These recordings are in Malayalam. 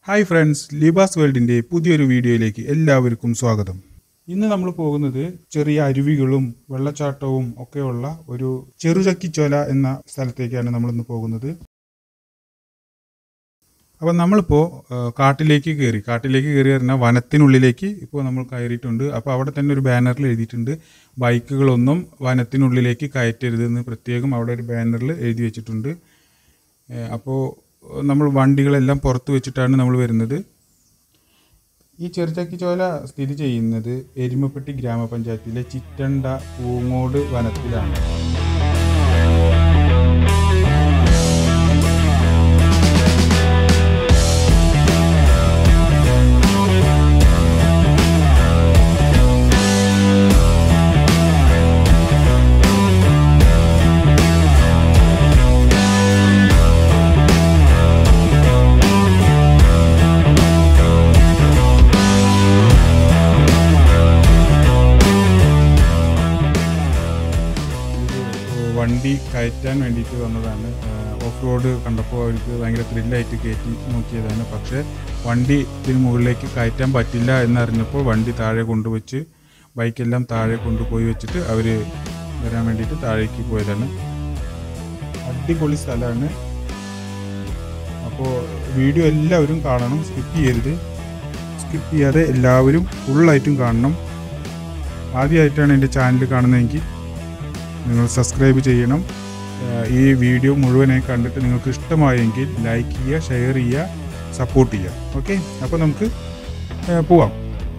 ഹായ് ഫ്രണ്ട്സ് ലിബാസ് വേൾഡിൻ്റെ പുതിയൊരു വീഡിയോയിലേക്ക് എല്ലാവർക്കും സ്വാഗതം ഇന്ന് നമ്മൾ പോകുന്നത് ചെറിയ അരുവികളും വെള്ളച്ചാട്ടവും ഒക്കെയുള്ള ഒരു ചെറുചക്കിച്ചോല എന്ന സ്ഥലത്തേക്കാണ് നമ്മളിന്ന് പോകുന്നത് അപ്പം നമ്മളിപ്പോൾ കാട്ടിലേക്ക് കയറി കാട്ടിലേക്ക് കയറി പറഞ്ഞാൽ വനത്തിനുള്ളിലേക്ക് ഇപ്പോൾ നമ്മൾ കയറിയിട്ടുണ്ട് അപ്പോൾ അവിടെ തന്നെ ഒരു ബാനറിൽ എഴുതിയിട്ടുണ്ട് ബൈക്കുകളൊന്നും വനത്തിനുള്ളിലേക്ക് കയറ്റരുതെന്ന് പ്രത്യേകം അവിടെ ഒരു ബാനറിൽ എഴുതി വെച്ചിട്ടുണ്ട് അപ്പോൾ നമ്മൾ വണ്ടികളെല്ലാം പുറത്ത് വെച്ചിട്ടാണ് നമ്മൾ വരുന്നത് ഈ ചെറുചക്കിച്ചോല സ്ഥിതി ചെയ്യുന്നത് എരുമപ്പെട്ടി ഗ്രാമപഞ്ചായത്തിലെ ചിറ്റണ്ട പൂങ്ങോട് വനത്തിലാണ് വണ്ടി കയറ്റാൻ വേണ്ടിയിട്ട് വന്നതാണ് ഓഫ് റോഡ് കണ്ടപ്പോൾ അവർക്ക് ഭയങ്കര ത്രില്ലായിട്ട് കയറ്റി നോക്കിയതാണ് പക്ഷേ വണ്ടി ഇതിന് മുകളിലേക്ക് കയറ്റാൻ പറ്റില്ല എന്നറിഞ്ഞപ്പോൾ വണ്ടി താഴെ കൊണ്ടുവച്ച് ബൈക്കെല്ലാം താഴെ കൊണ്ടുപോയി വെച്ചിട്ട് അവർ വരാൻ വേണ്ടിയിട്ട് താഴേക്ക് പോയതാണ് അടിപൊളി സ്ഥലമാണ് അപ്പോൾ വീഡിയോ എല്ലാവരും കാണണം സ്കിപ്പ് ചെയ്യരുത് സ്കിപ്പ് ചെയ്യാതെ എല്ലാവരും ഫുള്ളായിട്ടും കാണണം ആദ്യമായിട്ടാണ് എൻ്റെ ചാനൽ കാണുന്നതെങ്കിൽ നിങ്ങൾ സബ്സ്ക്രൈബ് ചെയ്യണം ഈ വീഡിയോ മുഴുവനായി കണ്ടിട്ട് നിങ്ങൾക്ക് ഇഷ്ടമായെങ്കിൽ ലൈക്ക് ചെയ്യുക ഷെയർ ചെയ്യുക സപ്പോർട്ട് ചെയ്യുക ഓക്കെ അപ്പോൾ നമുക്ക് പോവാം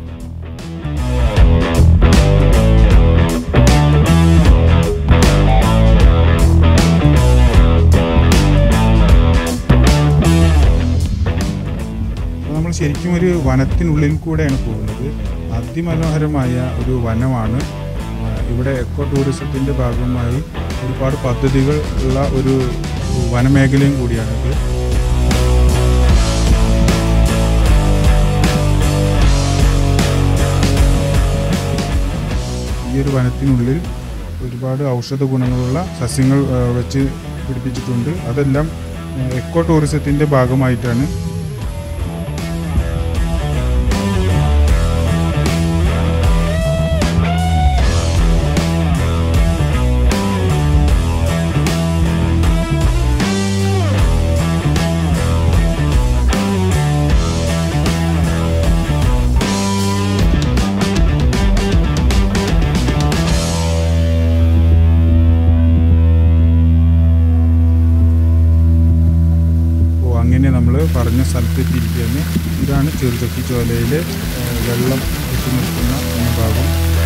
നമ്മൾ ശരിക്കും ഒരു വനത്തിനുള്ളിൽ കൂടെയാണ് പോകുന്നത് അതിമനോഹരമായ ഒരു വനമാണ് ഇവിടെ എക്കോ ടൂറിസത്തിൻ്റെ ഭാഗമായി ഒരുപാട് പദ്ധതികൾ ഉള്ള ഒരു വനമേഖലയും കൂടിയാണിത് ഈ ഒരു വനത്തിനുള്ളിൽ ഒരുപാട് ഔഷധ ഗുണങ്ങളുള്ള സസ്യങ്ങൾ വെച്ച് പിടിപ്പിച്ചിട്ടുണ്ട് അതെല്ലാം എക്കോ ടൂറിസത്തിൻ്റെ ഭാഗമായിട്ടാണ് അങ്ങനെ നമ്മൾ പറഞ്ഞ സ്ഥലത്തെത്തിയിരിക്കുകയാണ് ഇതാണ് ചെറുചക്കി ചോലയിൽ വെള്ളം എത്തി നിൽക്കുന്ന ഭാഗം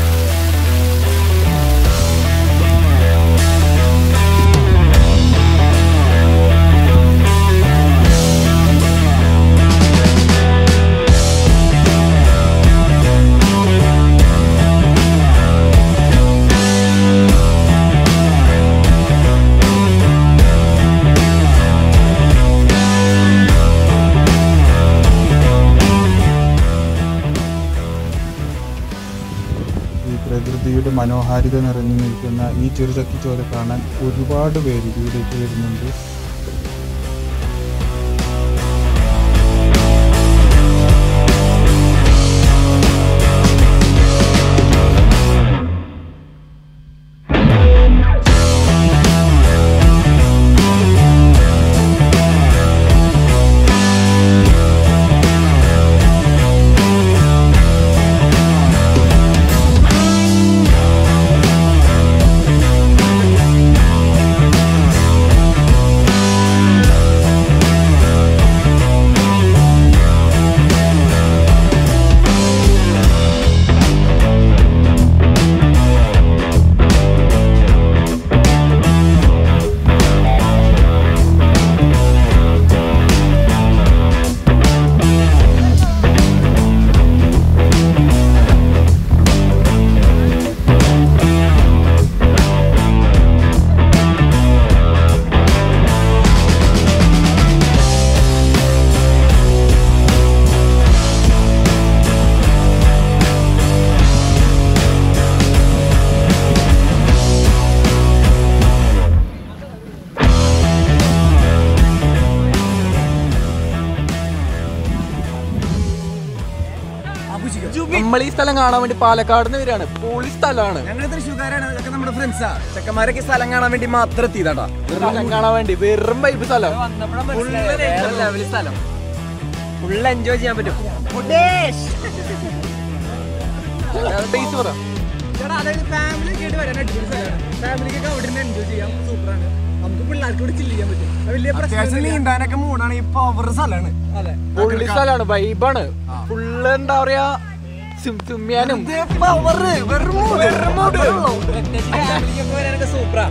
പ്രകൃതിയുടെ മനോഹാരിത നിറഞ്ഞു നിൽക്കുന്ന ഈ ചെറുചക്കിച്ചോല കാണാൻ ഒരുപാട് പേര് ഇവിടേക്ക് വരുന്നുണ്ട് നമ്മൾ ഈ സ്ഥലം കാണാൻ വേണ്ടി പാലക്കാട് നിന്ന് വരികയാണ് പൊളി സ്ഥലമാണ് ഞങ്ങൾ തൃശ്ശൂർക്കാരാണ് ഇതൊക്കെ നമ്മുടെ ഫ്രണ്ട്സാ ചെക്കന്മാരൊക്കെ ഈ സ്ഥലം കാണാൻ വേണ്ടി മാത്രം എത്തിയതാട്ടാ സ്ഥലം കാണാൻ വേണ്ടി വെറും വൈബ് സ്ഥലം സ്ഥലം ഫുൾ എൻജോയ് ചെയ്യാൻ പറ്റും ടേസ്റ്റ് പറ അതായത് ഫാമിലി കേട്ട് വരാൻ അടിപൊളി സ്ഥലമാണ് ഫാമിലിക്കൊക്കെ അവിടെ നിന്ന് എൻജോയ് ചെയ്യാം സൂപ്പറാണ് നമുക്ക് പിള്ളേർക്ക് കൂടി ചില്ല് ചെയ്യാൻ പറ്റും അത് വലിയ പ്രശ്നം നീന്താനൊക്കെ മൂടാണ് ഇപ്പൊ അവർ സ്ഥലമാണ് അതെ പൊള്ളി സ്ഥലമാണ് വൈബാണ് ഫുള്ള് എന്താ പറയാ തുമ്മിയാനും സൂപ്പറാ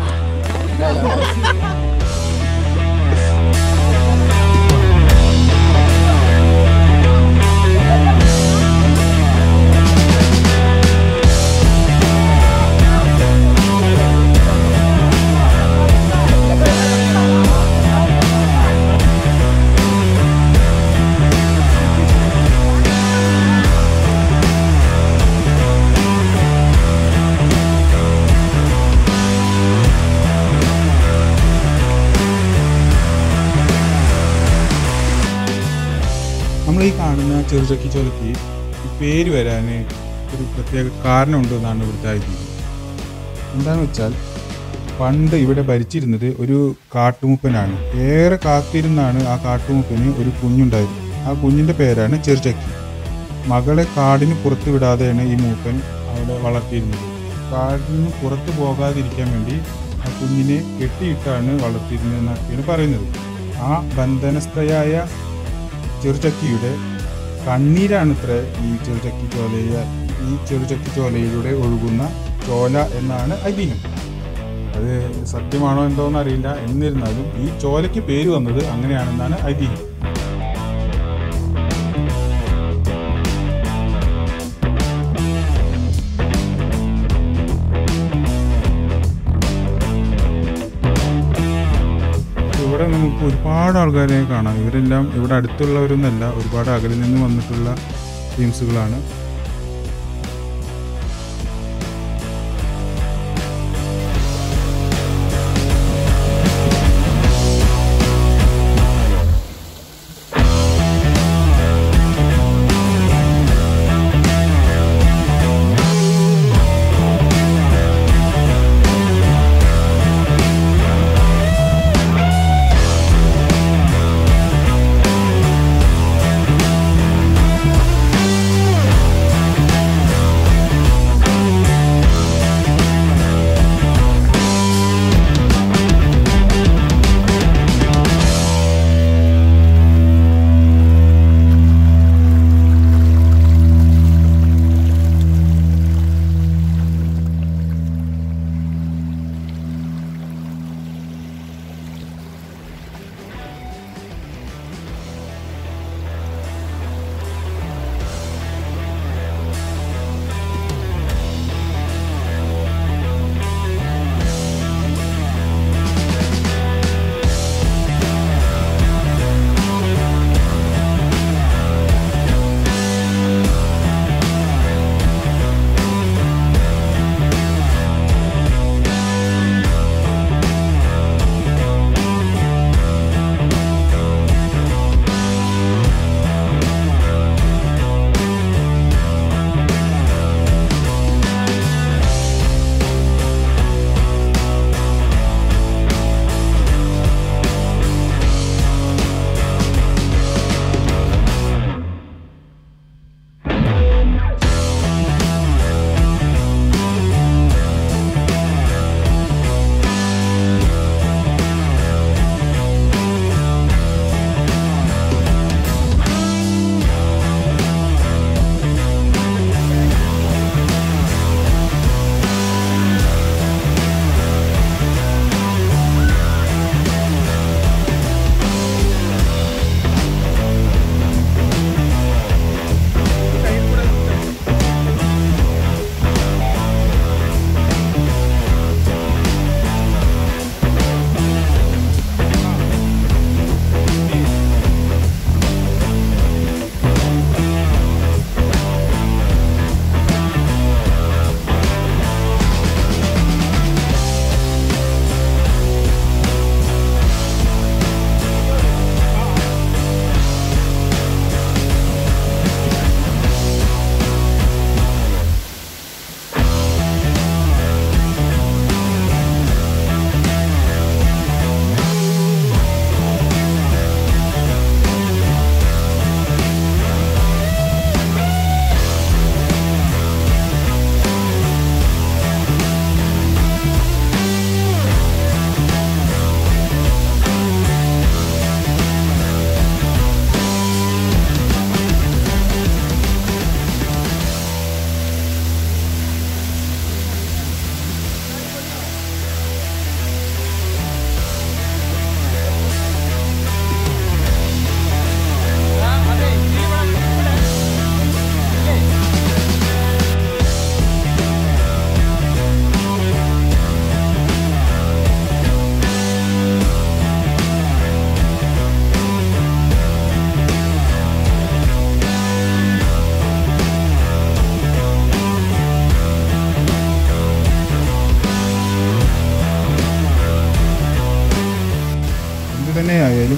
നമ്മൾ ഈ കാണുന്ന ചെറുചക്കി ചോലയ്ക്ക് ഈ പേര് വരാൻ ഒരു പ്രത്യേക കാരണമുണ്ട് എന്നാണ് ഇവിടുത്തെ ഐതിഹ്യം എന്താണെന്ന് വെച്ചാൽ പണ്ട് ഇവിടെ ഭരിച്ചിരുന്നത് ഒരു കാട്ടുമുപ്പനാണ് ഏറെ കാത്തിരുന്നാണ് ആ കാട്ടുമുപ്പന് ഒരു കുഞ്ഞുണ്ടായത് ആ കുഞ്ഞിൻ്റെ പേരാണ് ചെറുചക്കി മകളെ കാടിന് പുറത്ത് വിടാതെയാണ് ഈ മൂപ്പൻ അവിടെ വളർത്തിയിരുന്നത് കാടിന് പുറത്ത് പോകാതിരിക്കാൻ വേണ്ടി ആ കുഞ്ഞിനെ കെട്ടിയിട്ടാണ് വളർത്തിയിരുന്നത് എന്നൊക്കെയാണ് പറയുന്നത് ആ ബന്ധനസ്ഥയായ ചെറുചക്കിയുടെ കണ്ണീരാണ് ഇത്ര ഈ ചെറുചക്കി ചോലയ ഈ ചെറുചക്കി ചോലയിലൂടെ ഒഴുകുന്ന ചോല എന്നാണ് ഐതിഹ്യം അത് സത്യമാണോ എന്തോന്ന് അറിയില്ല എന്നിരുന്നാലും ഈ ചോലയ്ക്ക് പേര് വന്നത് അങ്ങനെയാണെന്നാണ് ഐതിഹ്യം ഇവിടെ നമുക്ക് ഒരുപാട് ആൾക്കാരെ കാണാം ഇവരെല്ലാം ഇവിടെ അടുത്തുള്ളവരൊന്നല്ല ഒരുപാട് അകലിൽ നിന്ന് വന്നിട്ടുള്ള ടീംസുകളാണ്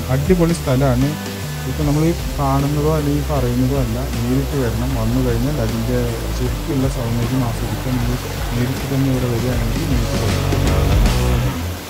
അടിപൊളി സ്ഥലമാണ് ഇപ്പം നമ്മൾ ഈ കാണുന്നതോ അല്ലെങ്കിൽ പറയുന്നതോ അല്ല നേരിട്ട് വരണം വന്നു കഴിഞ്ഞാൽ അതിൻ്റെ ശരിക്കുള്ള സൗന്ദര്യം ആസ്വദിക്കാൻ നിങ്ങൾ നേരിട്ട് തന്നെ ഇവിടെ വരികയാണെങ്കിൽ നിങ്ങൾക്ക് കഴിയും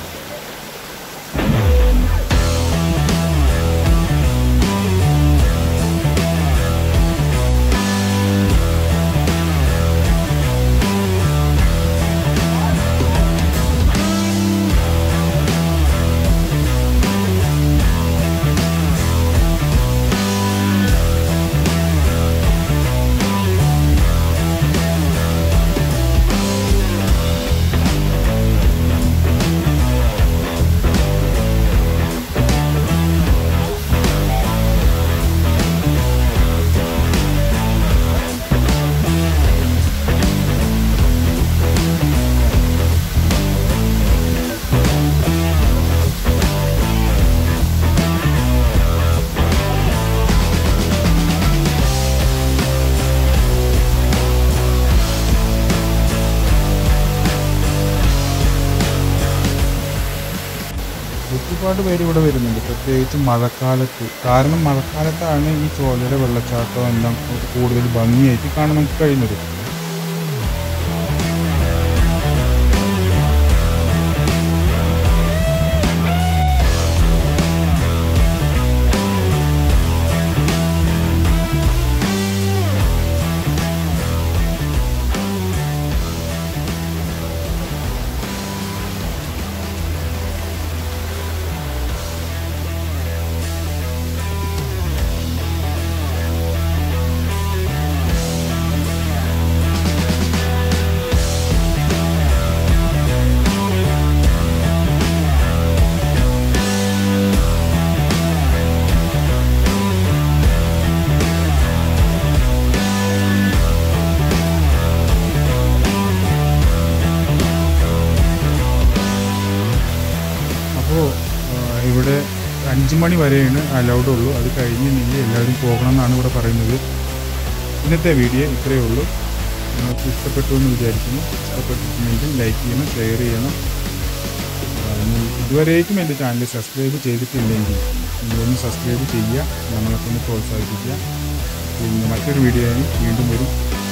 ഒരുപാട് പേര് ഇവിടെ വരുന്നുണ്ട് പ്രത്യേകിച്ച് മഴക്കാലത്ത് കാരണം മഴക്കാലത്താണ് ഈ ചോലയുടെ വെള്ളച്ചാട്ടം എല്ലാം കൂടുതൽ ഭംഗിയായിട്ട് കാണാൻ നമുക്ക് കഴിയുന്നത് അപ്പോൾ ഇവിടെ അഞ്ച് മണി വരെയാണ് അലൗഡ് ഉള്ളൂ അത് കഴിഞ്ഞ് നിങ്ങൾ എല്ലാവരും പോകണം എന്നാണ് ഇവിടെ പറയുന്നത് ഇന്നത്തെ വീഡിയോ ഇത്രയേ ഉള്ളൂ നിങ്ങൾക്ക് ഇഷ്ടപ്പെട്ടു എന്ന് വിചാരിക്കുന്നു ഇഷ്ടപ്പെട്ടിട്ടുണ്ടെങ്കിൽ ലൈക്ക് ചെയ്യണം ഷെയർ ചെയ്യണം ആ, ഇനി ഇതുവരേക്കും എൻ്റെ ചാനൽ സബ്സ്ക്രൈബ് ചെയ്തിട്ടില്ലെങ്കിൽ നിങ്ങളൊന്ന് സബ്സ്ക്രൈബ് ചെയ്യുക നമ്മളെ കൊണ്ട് പ്രോത്സാഹിപ്പിക്കുക പിന്നെ മറ്റൊരു വീഡിയോ വീണ്ടും വരും